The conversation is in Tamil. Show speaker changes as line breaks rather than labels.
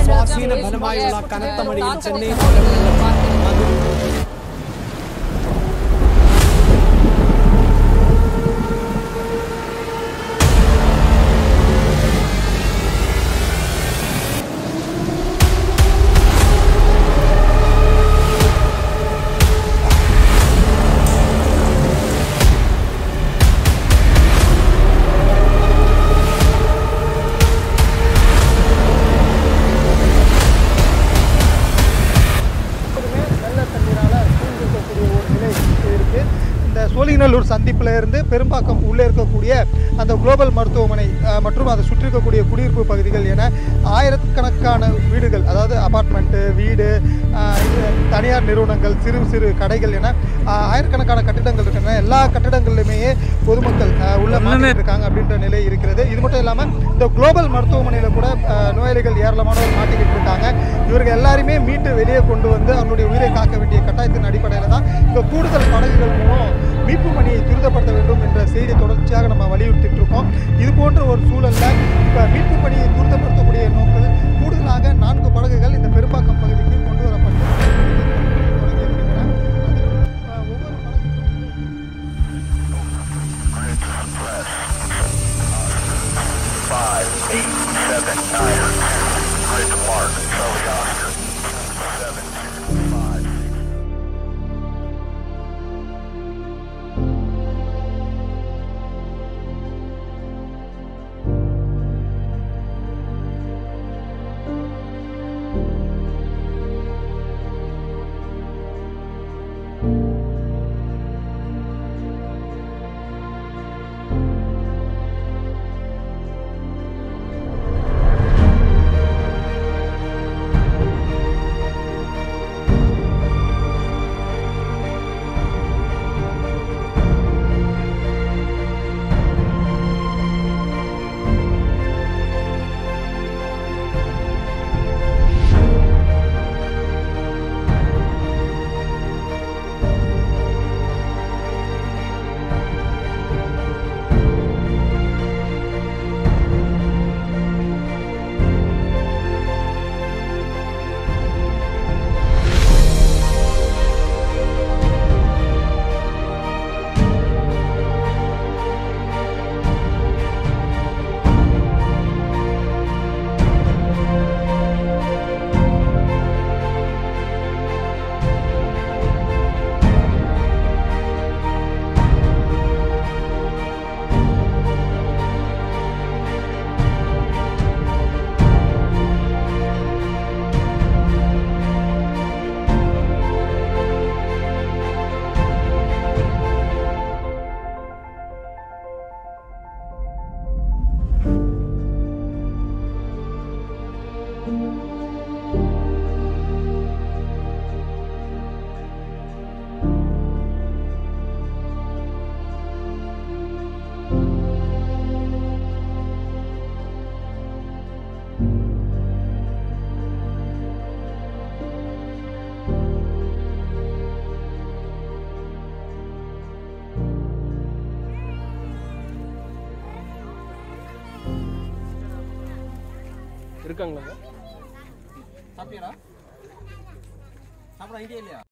കാറ്റിന് ഫലമായുള്ള കനത്ത മഴയിൽ ചെന്നൈ നഗരത്തിൽ മധുര
எப்போதுமே வெள்ள தண்ணீரால சூழ்ந்திருக்கக்கூடிய ஒரு நிலை இருக்கு இந்த சோழிங்கநல்லூர் சந்திப்புல இருந்து பெரும்பாக்கம் உள்ளே இருக்கக்கூடிய அந்த குளோபல் மருத்துவமனை அஹ், மற்றும் அதை சுற்றி இருக்கக்கூடிய குடியிருப்பு பகுதிகள் என ஆயிரக்கணக்கான வீடுகள் அதாவது அபார்ட்மெண்ட்டு வீடு அஹ், இது தனியார் நிறுவனங்கள் சிறு சிறு கடைகள் என அஹ், ஆயிரக்கணக்கான கட்டிடங்கள் இருக்கின்றன எல்லா கட்டிடங்களிலுமே பொதுமக்கள் அஹ், உள்ள மாட்டிட்டு இருக்காங்க அப்படின்ற நிலை இருக்கிறது இது மட்டும் இல்லாமல் இந்த குளோபல் மருத்துவமனையில் கூட அஹ், நோயாளிகள் ஏராளமானவர் மாட்டிக்கிட்டு இருக்காங்க இவர்கள் எல்லாருமே மீட்டு வெளியே கொண்டு வந்து அவங்களுடைய உயிரை காக்க வேண்டிய கட்டாயத்தின் அடிப்படையில் தான் இந்த கூடுதல் படகுகள் மூலம் மீட்பு பணியை துரிதப்படுத்த வேண்டும் என்ற செய்தியை தொடர்ச்சியாக நம்ம வலியுறுத்திட்டு இருக்கோம் இது போன்ற ஒரு சூழல்ல இப்போ மீட்பு பணியை துரிதப்படுத்தக்கூடிய நோக்கில் கூடுதலாக நான்கு படகுகள் இந்த பெரும்பாக்கம் பகுதிக்கு கொண்டு வரப்பட்டு தொடங்கி இருக்கின்றன அதில், அஹ், ஒவ்வொரு படகு
Five, eight, seven, nine. Grid to mark. Charlie Oscar. Seven, five.
இருக்காங்களா சாப்பிட்டியாடா சாப்பிட ஐடியா இல்லையா